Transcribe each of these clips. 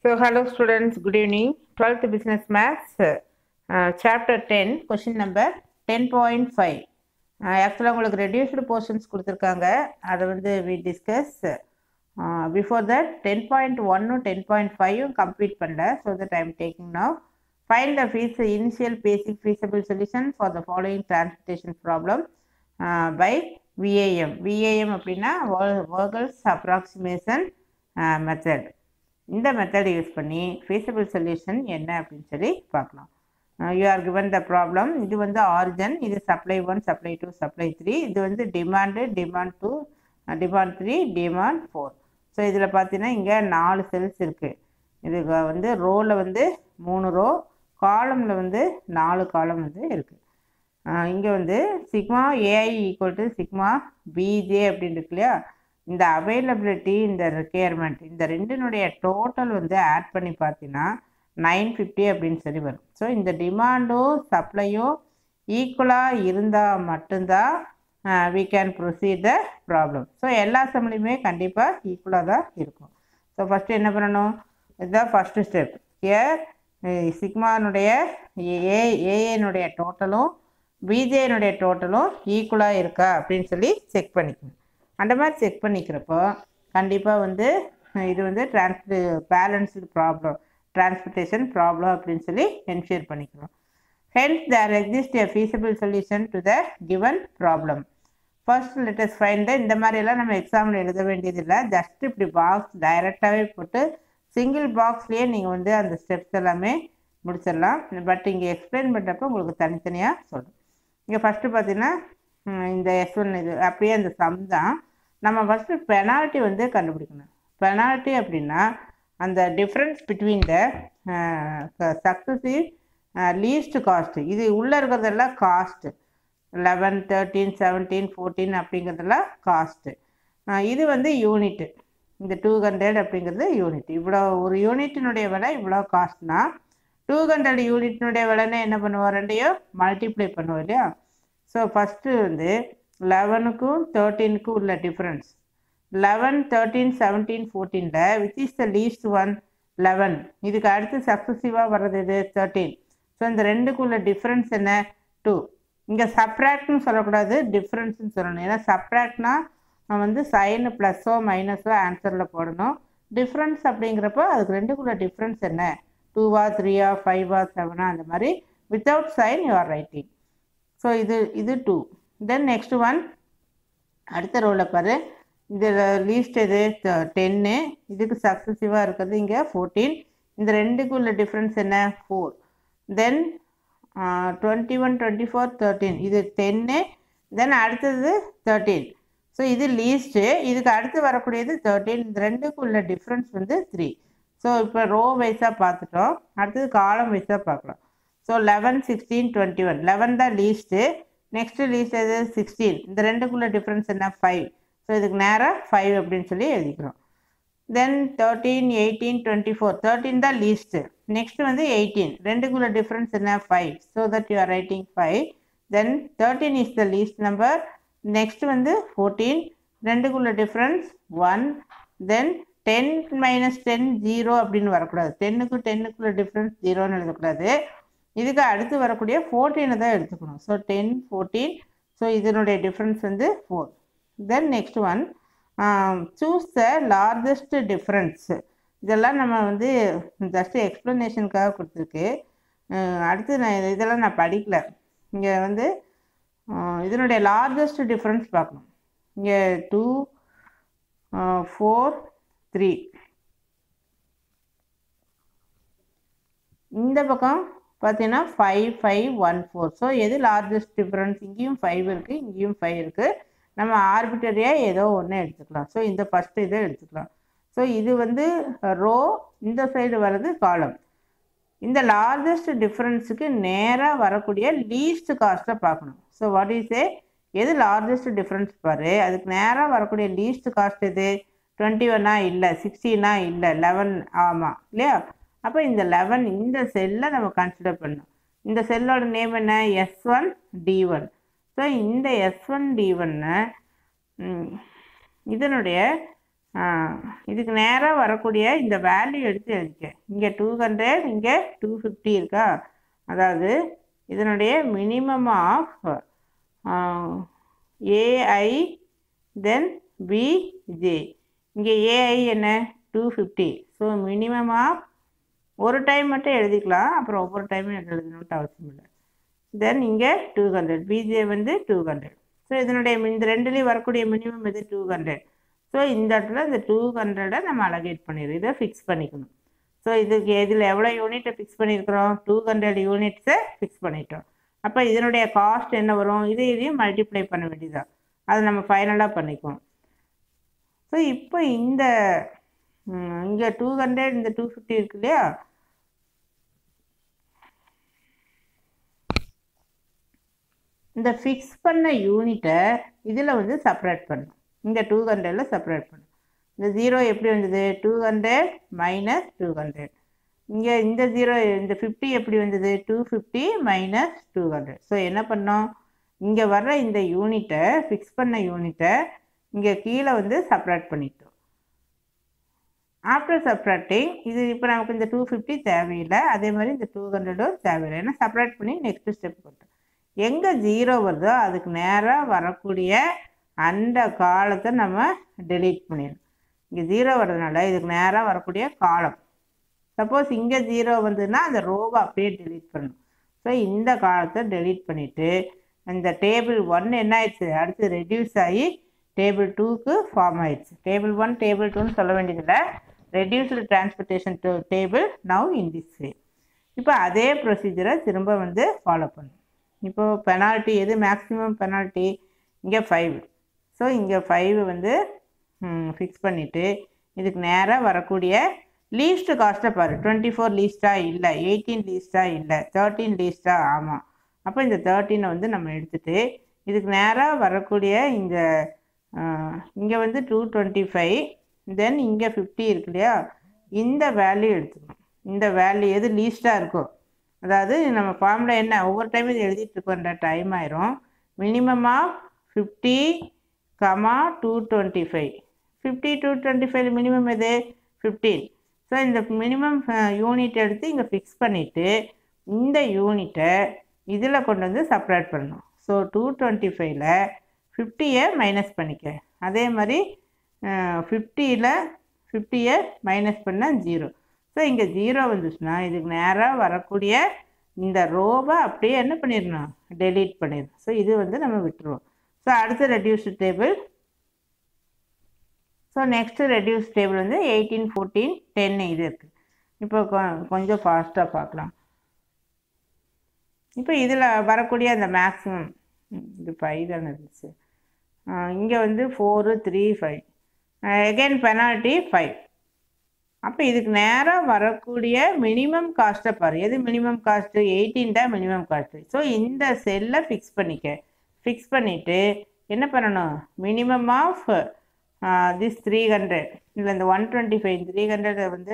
So, hello students, good evening. 12th Business Maths, uh, Chapter 10, question number 10.5. ஆக்சுவலாக உங்களுக்கு reduced portions கொடுத்துருக்காங்க அதை வந்து we discuss before that ten point ஒன்னும் ten point ஃபைவும் complete பண்ணல so that I'm taking now find the ஃபீஸ் initial basic feasible solution for the following transportation problem by VAM VAM அப்படின்னா வேர்கல்ஸ் அப்ராக்சிமேஷன் மெத்தட் இந்த method use பண்ணி feasible solution என்ன அப்படின்னு சொல்லி பார்க்கலாம் you are given the problem இது வந்து ஆரிஜன் இது supply one supply two supply three இது வந்து demand demand two demand three demand four so இதில் பார்த்தீங்கன்னா இங்கே நாலு செல்ஸ் இருக்குது இதுக்கு வந்து ரோவில் வந்து மூணு ரோ காலமில் வந்து நாலு காலம் வந்து இருக்குது இங்கே வந்து sigma a i equal to sigma b j அப்படின்னு இருக்கு இல்லையா இந்த அவைலபிலிட்டி இந்த ரெக்குயர்மெண்ட் இந்த ரெண்டினுடைய டோட்டல் வந்து ஆட் பண்ணி பார்த்தீங்கன்னா நைன் ஃபிஃப்டி அப்படின்னு சொல்லி வரும் ஸோ இந்த டிமாண்டும் சப்ளையும் ஈக்குவலாக இருந்தால் மட்டும்தான் we can proceed the problem so எல்லா சம்லையுமே கண்டிப்பாக ஈக்குவலாக தான் இருக்கும் ஸோ ஃபஸ்ட்டு என்ன பண்ணணும் இதுதான் ஃபஸ்ட்டு ஸ்டெப் இயர் சிக்மானுடைய ஏ ஏஏனுடைய டோட்டலும் பிஜேனுடைய டோட்டலும் ஈக்குவலாக இருக்கா அப்படின்னு சொல்லி செக் பண்ணிக்கணும் அந்த மாதிரி செக் பண்ணிக்கிறப்போ கண்டிப்பாக வந்து இது வந்து டிரான்ஸ்பு பேலன்ஸ்டு ப்ராப்ளம் டிரான்ஸ்போர்ட்டேஷன் ப்ராப்ளம் அப்படின்னு சொல்லி என்ஷூர் பண்ணிக்கிறோம் hence there exist a feasible solution to the given problem first let's find இந்த மாதிரியெல்லாம் நம்ம எக்ஸாமில் எழுத வேண்டியதில்லை ஜஸ்ட் இப்படி பாக்ஸ் டைரெக்டாகவே போட்டு சிங்கிள் பாக்ஸ்லேயே நீங்கள் வந்து அந்த ஸ்டெப்ஸ் எல்லாமே முடிச்சிடலாம் பட் இங்கே எக்ஸ்பிளைன் பண்ணுறப்போ உங்களுக்கு தனித்தனியாக சொல்கிறோம் இங்கே ஃபஸ்ட்டு பார்த்தீங்கன்னா இந்த எஸ் ஒன் இது அப்படியே அந்த சம் தான் நம்ம ஃபஸ்ட்டு பெனால்ட்டி வந்து கண்டுபிடிக்கணும் பெனால்ட்டி அப்படின்னா அந்த difference between the successive least cost இது உள்ளே இருக்கிறதெல்லாம் cost eleven thirteen seventeen fourteen அப்படிங்கிறதெல்லாம் காஸ்ட்டு இது வந்து யூனிட்டு இந்த டூ ஹண்ட்ரட் அப்படிங்கிறது யூனிட் இவ்வளோ ஒரு யூனிட்டினுடைய விலை இவ்வளோ காஸ்ட்னா டூ ஹண்ட்ரட் யூனிட்டினுடைய விலைன்னா என்ன பண்ணுவோம் ரெண்டையும் மல்டிப்ளை பண்ணுவோம் இல்லையா ஸோ ஃபஸ்ட்டு வந்து லெவனுக்கும் தேர்ட்டீனுக்கும் உள்ள டிஃப்ரென்ஸ் லெவன் தேர்ட்டீன் செவன்டீன் ஃபோர்டீனில் which is the least one eleven இதுக்கு அடுத்து சக்ஸஸிவாக வர்றது இது தேர்ட்டீன் ஸோ இந்த ரெண்டுக்குள்ள டிஃப்ரென்ஸ் என்ன டூ இங்கே சப்ராக்ட்னு சொல்லக்கூடாது டிஃப்ரென்ஸ்னு சொல்லணும் ஏன்னா சப்ராக்ட்னா வந்து சைனு ப்ளஸ்ஸோ மைனஸோ ஆன்சரில் போடணும் டிஃப்ரென்ஸ் அப்படிங்கிறப்போ அதுக்கு ரெண்டுக்குள்ள டிஃப்ரென்ஸ் என்ன டூவா த்ரீயா ஃபைவா செவனா அந்த மாதிரி without sign you are writing so இது இது டூ தென் நெக்ஸ்ட் ஒன் அடுத்த ரோவில் பாரு இந்த லீஸ்ட் எது டென்னு இதுக்கு சக்ஸஸிவாக இருக்கிறது இங்கே ஃபோர்டீன் இந்த ரெண்டுக்கு உள்ள டிஃப்ரென்ஸ் என்ன four then twenty one twenty four thirteen இது டென்னு தென் அடுத்தது தேர்ட்டீன் ஸோ இது லீஸ்ட்டு இதுக்கு அடுத்து வரக்கூடியது தேர்ட்டீன் இந்த ரெண்டுக்கு உள்ள டிஃப்ரென்ஸ் வந்து த்ரீ ஸோ இப்போ ரோ வைஸாக பார்த்துட்டோம் அடுத்தது காலம் வைஸாக பார்க்கலாம் so eleven sixteen twenty one eleven தான் லீஸ்ட்டு நெக்ஸ்ட்டு லீஸ்ட் எது சிக்ஸ்டீன் இந்த ரெண்டுக்குள்ள டிஃப்ரென்ஸ் என்ன ஃபைவ் ஸோ இதுக்கு நேராக ஃபைவ் அப்படின்னு சொல்லி எழுதிக்கிறோம் then thirteen eighteen twenty four thirteen தான் லீஸ்ட்டு நெக்ஸ்ட் வந்து எயிட்டீன் ரெண்டுக்குள்ள டிஃப்ரென்ஸ் என்ன five so that you are writing five then thirteen is the least number next வந்து ஃபோர்டீன் ரெண்டுக்குள்ள difference one then ten minus ten zero அப்படின்னு வரக்கூடாது டென்னுக்கு டென்னுக்குள்ள difference ஜீரோன்னு எழுதக்கூடாது இதுக்கு அடுத்து வரக்கூடிய ஃபோர்டீனை தான் எடுத்துக்கணும் ஸோ டென் ஃபோர்டீன் ஸோ இதனுடைய டிஃப்ரென்ஸ் வந்து four then next one choose the largest difference இதெல்லாம் நம்ம வந்து ஜஸ்ட் எக்ஸ்ப்ளனேஷனுக்காக கொடுத்துருக்கு அடுத்து நான் இதெல்லாம் நான் படிக்கல இங்கே வந்து இதனுடைய லார்ஜஸ்ட் டிஃப்ரென்ஸ் பார்க்கணும் இங்கே டூ ஃபோர் த்ரீ இந்த பக்கம் பார்த்தீங்கன்னா five five one four so எது லார்ஜஸ்ட் டிஃப்ரென்ஸ் இங்கேயும் ஃபைவ் இருக்குது இங்கேயும் ஃபைவ் இருக்குது நம்ம ஆர்பிட்டரியாக ஏதோ ஒன்று எடுத்துக்கலாம் ஸோ இந்த ஃபஸ்ட்டு இதை எடுத்துக்கலாம் ஸோ இது வந்து ரோ இந்த சைடு வர்றது காலம் இந்த லார்ஜஸ்ட் டிஃப்ரென்ஸுக்கு நேராக வரக்கூடிய லீஸ்ட் காஸ்ட்டை பார்க்கணும் ஸோ வாட் இஸ் ஏ எது லார்ஜஸ்ட் டிஃப்ரென்ஸ் பாரு அதுக்கு நேராக வரக்கூடிய லீஸ்ட் காஸ்ட் எது டுவெண்ட்டி ஒன்னா இல்லை சிக்ஸ்டீனா இல்லை லெவன் ஆமாம் இல்லையா அப்போ இந்த லெவன் இந்த செல்லை நம்ம கன்சிடர் பண்ணணும் இந்த செல்லோட நேம் என்ன S one T one so இந்த எஸ் ஒன் டி ஒன்னை இதனுடைய இதுக்கு நேராக வரக்கூடிய இந்த வேல்யூ எடுத்து எழுதிக்க இங்கே டூ ஹண்ட்ரட் இங்கே டூ ஃபிஃப்டி இருக்கா அதாவது இதனுடைய minimum of a i then b j இங்கே ஏஐ என்ன two fifty so minimum of ஒரு டைம் மட்டும் எழுதிக்கலாம் அப்புறம் ஒவ்வொரு டைமும் எழுதணுன்ட்டு அவசியம் இல்லை தென் இங்கே டூ ஹண்ட்ரட் பிஜே வந்து டூ ஹண்ட்ரட் ஸோ இதனுடைய இந்த ரெண்டுலேயும் வரக்கூடிய மினிமம் இது டூ ஹண்ட்ரட் ஸோ இந்த இடத்துல இந்த டூ ஹண்ட்ரடை நம்ம அலகேட் பண்ணிடுறோம் இதை ஃபிக்ஸ் பண்ணிக்கணும் ஸோ இதுக்கு இதில் எவ்வளோ யூனிட்டை ஃபிக்ஸ் பண்ணியிருக்கிறோம் டூ ஹண்ட்ரட் யூனிட்ஸை ஃபிக்ஸ் பண்ணிட்டோம் அப்போ இதனுடைய காஸ்ட் என்ன வரும் இதை இதையும் மல்டிப்ளை பண்ண வேண்டியதான் அதை நம்ம ஃபைனலாக பண்ணிக்குவோம் ஸோ இப்போ இந்த இங்கே டூ ஹண்ட்ரட் இந்த டூ ஃபிஃப்டி இருக்கு இல்லையா இந்த ஃபிக்ஸ் பண்ண யூனிட்டை இதில் வந்து செப்பரேட் பண்ணும் இந்த டூ ஹண்ட்ரடில் செப்பரேட் பண்ணும் இந்த ஜீரோ எப்படி வந்தது two hundred minus two hundred இங்கே இந்த ஜீரோ இந்த ஃபிஃப்டி எப்படி வந்தது two fifty minus two hundred so என்ன பண்ணோம் இங்கே வர்ற இந்த யூனிட்டை ஃபிக்ஸ் பண்ண யூனிட்டை இங்கே கீழே வந்து செப்பரேட் பண்ணிட்டோம் ஆஃப்டர் செப்பரேட்டிங் இது இப்போ நமக்கு இந்த டூ ஃபிஃப்டி தேவையில்லை அதே மாதிரி இந்த டூ ஹண்ட்ரடும் தேவையில்லை ஏன்னா செப்பரேட் பண்ணி நெக்ஸ்ட் ஸ்டெப் கொடுத்தோம் எங்கே ஜீரோ வருதோ அதுக்கு நேராக வரக்கூடிய அந்த காலத்தை நம்ம டெலீட் பண்ணிடணும் இங்கே ஜீரோ வர்றதுனால இதுக்கு நேராக வரக்கூடிய காலம் சப்போஸ் இங்கே ஜீரோ வந்ததுன்னா அந்த ரோவை அப்படியே டெலீட் பண்ணணும் ஸோ இந்த காலத்தை டெலீட் பண்ணிவிட்டு இந்த டேபிள் ஒன் என்ன ஆயிடுச்சு அடுத்து ரெடியூஸ் ஆகி டேபிள் டூக்கு ஃபார்ம் ஆயிடுச்சு டேபிள் ஒன் டேபிள் டூன்னு சொல்ல வேண்டியதில்லை reduced transportation table now in this way இப்போ அதே ப்ரொசீஜரை திரும்ப வந்து ஃபாலோ பண்ணும் இப்போது பெனால்ட்டி எது மேக்ஸிமம் பெனால்ட்டி இங்கே ஃபைவ் ஸோ இங்கே ஃபைவ் வந்து ஃபிக்ஸ் பண்ணிவிட்டு இதுக்கு நேராக வரக்கூடிய லீஸ்ட்டு காஸ்ட்டை பாரு டுவெண்ட்டி ஃபோர் லீஸ்ட்டா இல்லை எயிட்டீன் லீஸ்ட்டா இல்லை தேர்ட்டீன் லீஸ்ட்டா ஆமாம் அப்போ இந்த தேர்ட்டீனை வந்து நம்ம எடுத்துகிட்டு இதுக்கு நேராக வரக்கூடிய இந்த இங்கே வந்து டூ டுவெண்ட்டி ஃபைவ் தென் இங்கே ஃபிஃப்டி இருக்கு இல்லையா இந்த வேல்யூ எடுத்துக்கணும் இந்த வேல்யூ எது லீஸ்ட்டாக இருக்கோ அதாவது நம்ம ஃபார்மில் என்ன ஒவ்வொரு டைம் இது எழுதிட்டு இருக்கோன்ற டைம் ஆயிரும் minimum of fifty comma two twenty five fifty two twenty five minimum எது ஃபிஃப்டீன் ஸோ இந்த மினிமம் யூனிட் எடுத்து இங்கே ஃபிக்ஸ் பண்ணிவிட்டு இந்த யூனிட்டை இதில் கொண்டு வந்து செப்பரேட் பண்ணணும் ஸோ டூ டுவெண்ட்டி ஃபைவ்ல ஃபிஃப்டியை மைனஸ் பண்ணிக்க அதே மாதிரி ஃபிஃப்டியில் ஃபிஃப்டியை மைனஸ் பண்ணால் ஜீரோ ஸோ இங்கே ஜீரோ வந்துச்சுன்னா இதுக்கு நேராக வரக்கூடிய இந்த ரோவை அப்படியே என்ன பண்ணிடணும் டெலீட் பண்ணிடணும் ஸோ இது வந்து நம்ம விட்டுருவோம் ஸோ அடுத்த reduced table so next reduce table வந்து எயிட்டீன் ஃபோர்டீன் டென் இது இருக்குது இப்போ கொஞ்சம் ஃபாஸ்ட்டாக பார்க்கலாம் இப்போ இதில் வரக்கூடிய அந்த மேக்ஸிமம் இது ஃபைவ் தானே இருந்துச்சு இங்கே வந்து four three five again penalty five அப்போ இதுக்கு நேராக வரக்கூடிய மினிமம் காஸ்ட்டை பாரு எது மினிமம் காஸ்ட்டு எயிட்டீன் தான் மினிமம் காஸ்ட்டு ஸோ இந்த செல்லை ஃபிக்ஸ் பண்ணிக்க ஃபிக்ஸ் பண்ணிவிட்டு என்ன பண்ணணும் minimum of this three hundred இல்லை இந்த one twenty five three hundred வந்து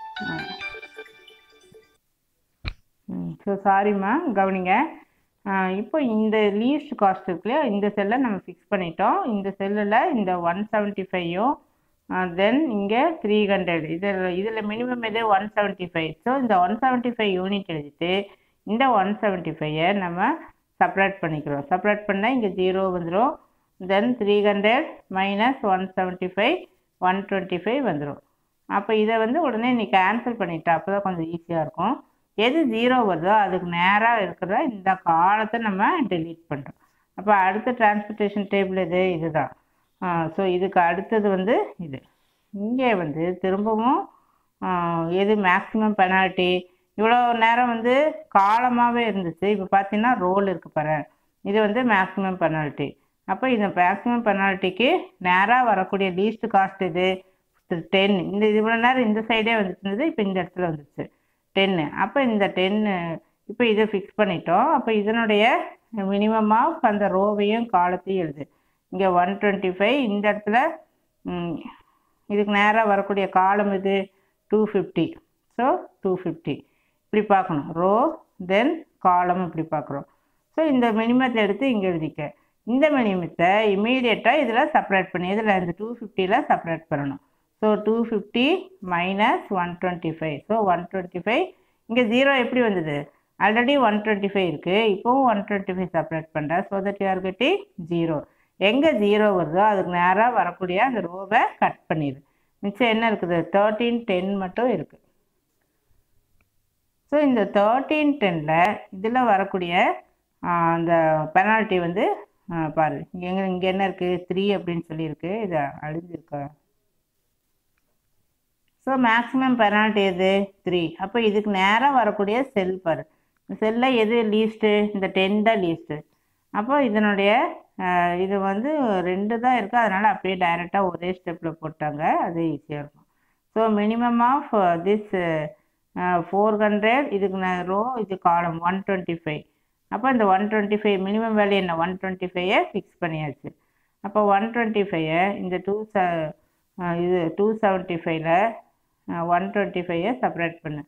ஸோ சாரிம்மா கவனிங்க இப்போ இந்த லீஸ்ட் காஸ்ட் இருக்கு இல்லையா இந்த செல்லை நம்ம ஃபிக்ஸ் பண்ணிட்டோம் இந்த செல்லில் இந்த ஒன் செவன்ட்டி ஃபைவும் தென் இங்கே த்ரீ ஹண்ட்ரட் இதில் இதில் மினிமம் எது ஒன் செவன்ட்டி ஃபைவ் ஸோ இந்த ஒன் செவன்ட்டி ஃபைவ் யூனிட் எழுதிட்டு இந்த ஒன் செவன்ட்டி ஃபைவை நம்ம செப்பரேட் பண்ணிக்கிறோம் செப்பரேட் பண்ணால் இங்கே ஜீரோ வந்துடும் then three hundred minus one seventy five one twenty five வந்துடும் அப்போ இதை வந்து உடனே நீ கேன்சல் பண்ணிட்டா அப்போ தான் கொஞ்சம் ஈஸியாக இருக்கும் எது ஜீரோ வருதோ அதுக்கு நேராக இருக்கிற இந்த காலத்தை நம்ம டெலீட் பண்ணுறோம் அப்போ அடுத்த டிரான்ஸ்போர்ட்டேஷன் டேபிள் எது இதுதான் ஸோ இதுக்கு அடுத்தது வந்து இது இங்கே வந்து திரும்பவும் எது மேக்ஸிமம் பெனால்ட்டி இவ்வளோ நேரம் வந்து காலமாகவே இருந்துச்சு இப்போ பார்த்தீங்கன்னா ரோல் இருக்குது பாரு இது வந்து மேக்ஸிமம் பெனால்ட்டி அப்போ இந்த மேக்ஸிமம் பெனால்ட்டிக்கு நேராக வரக்கூடிய லீஸ்ட் காஸ்ட் இது டென் இந்த இவ்வளோ நேரம் இந்த சைடே வந்துட்டு இருந்தது இப்போ இந்த இடத்துல வந்துச்சு டென்னு அப்போ இந்த டென்னு இப்போ இதை ஃபிக்ஸ் பண்ணிட்டோம் அப்போ இதனுடைய மினிமம் ஆஃப் அந்த ரோவையும் காலத்தையும் எழுது இங்கே ஒன் டுவெண்ட்டி ஃபைவ் இந்த இடத்துல இதுக்கு நேராக வரக்கூடிய காலம் இது two fifty so two fifty இப்படி பார்க்கணும் ரோ தென் காலம் இப்படி பார்க்குறோம் ஸோ இந்த மினிமத்தை எடுத்து இங்கே எழுதிக்க இந்த மினிமத்தை இமீடியட்டாக இதில் செப்பரேட் பண்ணி இதில் இந்த டூ ஃபிஃப்டியில் செப்பரேட் பண்ணணும் so two fifty minus one twenty five so one twenty five இங்கே ஜீரோ எப்படி வந்தது ஆல்ரெடி ஒன் டுவெண்ட்டி ஃபைவ் இருக்குது இப்போவும் ஒன் டுவெண்ட்டி ஃபைவ் செப்பரேட் பண்ணுறேன் so that you're getting zero எங்கே ஜீரோ வருதோ அதுக்கு நேராக வரக்கூடிய அந்த ரோவை கட் பண்ணிடு மிச்சம் என்ன இருக்குது தேர்ட்டீன் டென் மட்டும் இருக்குது ஸோ இந்த தேர்ட்டீன் டெனில் இதில் வரக்கூடிய அந்த பெனால்ட்டி வந்து பாரு எங்கே இங்கே என்ன இருக்குது த்ரீ அப்படின்னு சொல்லியிருக்கு இது அழிஞ்சிருக்கா ஸோ மேக்ஸிமம் பெனால்ட்டி எது த்ரீ அப்போ இதுக்கு நேராக வரக்கூடிய செல் பாரு செல்லில் எது லீஸ்ட்டு இந்த டென் தான் லீஸ்ட்டு அப்போ இதனுடைய இது வந்து ரெண்டு தான் இருக்குது அதனால் அப்படியே டைரெக்டாக ஒரே ஸ்டெப்பில் போட்டாங்க அது ஈஸியாக இருக்கும் so minimum of this four hundred இதுக்கு ரோ இது காலம் ஒன் டுவெண்ட்டி ஃபைவ் அப்போ இந்த one twenty five minimum value என்ன ஒன் டுவெண்ட்டி ஃபைவை ஃபிக்ஸ் பண்ணியாச்சு அப்போ ஒன் டுவெண்ட்டி ஃபைவை இந்த டூ ச இது டூ செவன்ட்டி ஃபைவ்ல ஒன் டுவெண்ட்டி ஃபைவை செப்பரேட் பண்ணு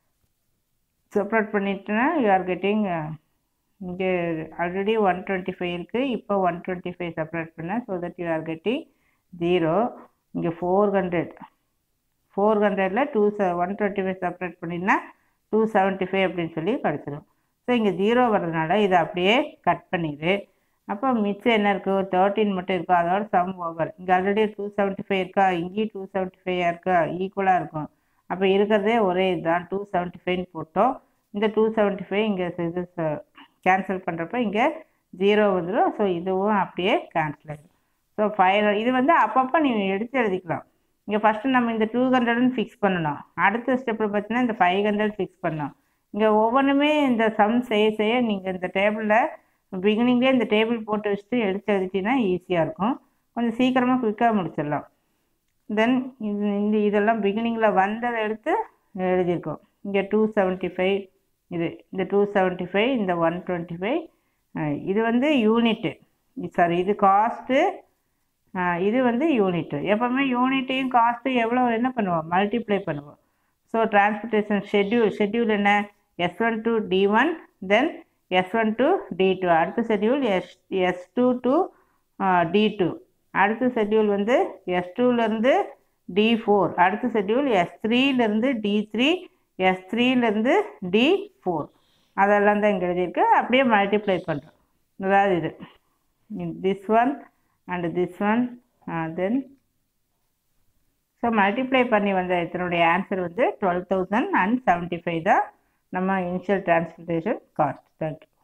செப்பரேட் பண்ணிட்டுனா யூ ஆர் கெட்டிங் இங்கே ஆல்ரெடி ஒன் டுவெண்ட்டி ஃபைவ் இருக்குது இப்போ ஒன் டுவெண்ட்டி ஃபைவ் செப்பரேட் பண்ணேன் so that you are getting zero இங்கே ஃபோர் ஹண்ட்ரட் ஃபோர் ஹண்ட்ரடில் டூ செ ஒன் டுவெண்ட்டி ஃபைவ் செப்பரேட் பண்ணினா டூ செவன்ட்டி ஃபைவ் அப்படின்னு சொல்லி கிடச்சிடும் ஸோ இங்கே ஜீரோ வர்றதுனால இதை அப்படியே கட் பண்ணிடு அப்போ மிச்சம் என்ன இருக்குது ஒரு தேர்ட்டின் மட்டும் இருக்கா அதோட சம் ஓவர் இங்கே ஆல்ரெடி டூ செவன்ட்டி ஃபைவ் இருக்கா இங்கேயும் டூ செவன்ட்டி ஃபைவ் இருக்கா ஈக்குவலாக இருக்கும் அப்போ இருக்கிறதே ஒரே இதுதான் டூ செவன்ட்டி ஃபைவ்னு போட்டோம் இந்த டூ செவன்ட்டி ஃபைவ் இங்கே இது கேன்சல் பண்ணுறப்ப இங்கே ஜீரோ வந்துடும் ஸோ இதுவும் அப்படியே கேன்சல் ஆகிடும் ஸோ ஃபைவ் இது வந்து அப்பப்போ நீ எடுத்து எழுதிக்கலாம் இங்கே ஃபஸ்ட்டு நம்ம இந்த டூ ஹண்ட்ரட்னு ஃபிக்ஸ் பண்ணணும் அடுத்த ஸ்டெப்பில் பார்த்தீங்கன்னா இந்த ஃபைவ் ஹண்ட்ரட் ஃபிக்ஸ் பண்ணணும் இங்கே ஒவ்வொன்றுமே இந்த சம் செய்ய செய்ய நீங்கள் இந்த டேபிளில் பிகினிங்லேயே இந்த டேபிள் போட்டு வச்சுட்டு எடுத்து எழுதிட்டீங்கன்னா ஈஸியாக இருக்கும் கொஞ்சம் சீக்கிரமாக குயிக்காக முடிச்சிடலாம் தென் இது இந்த இதெல்லாம் பிகினிங்கில் வந்ததை எடுத்து எழுதியிருக்கோம் இங்கே டூ செவன்ட்டி ஃபைவ் இது இந்த டூ செவன்ட்டி ஃபைவ் இந்த ஒன் டுவெண்ட்டி ஃபைவ் இது வந்து யூனிட்டு சாரி இது காஸ்ட்டு இது வந்து யூனிட்டு எப்போவுமே யூனிட்டையும் காஸ்ட்டும் எவ்வளோ என்ன பண்ணுவோம் மல்டிப்ளை பண்ணுவோம் ஸோ டிரான்ஸ்போர்ட்டேஷன் ஷெட்யூல் ஷெட்யூல் என்ன S one to T one then S one to T two அடுத்த schedule S S two to T two அடுத்த ஷெட்யூல் வந்து எஸ் டூலேருந்து டி ஃபோர் அடுத்த ஷெட்யூல் எஸ் த்ரீலேருந்து டி த்ரீ எஸ் த்ரீலேருந்து T four அதெல்லாம் தான் இங்கே எழுதியிருக்கு அப்படியே மல்டிப்ளை பண்ணுறோம் அதாவது இது this one and this one then so multiply பண்ணி வந்த இதனுடைய ஆன்சர் வந்து twelve thousand and seventy five தான் நம்ம இனிஷியல் டிரான்ஸ்போர்ட்டேஷன் காஸ்ட் தேங்க்யூ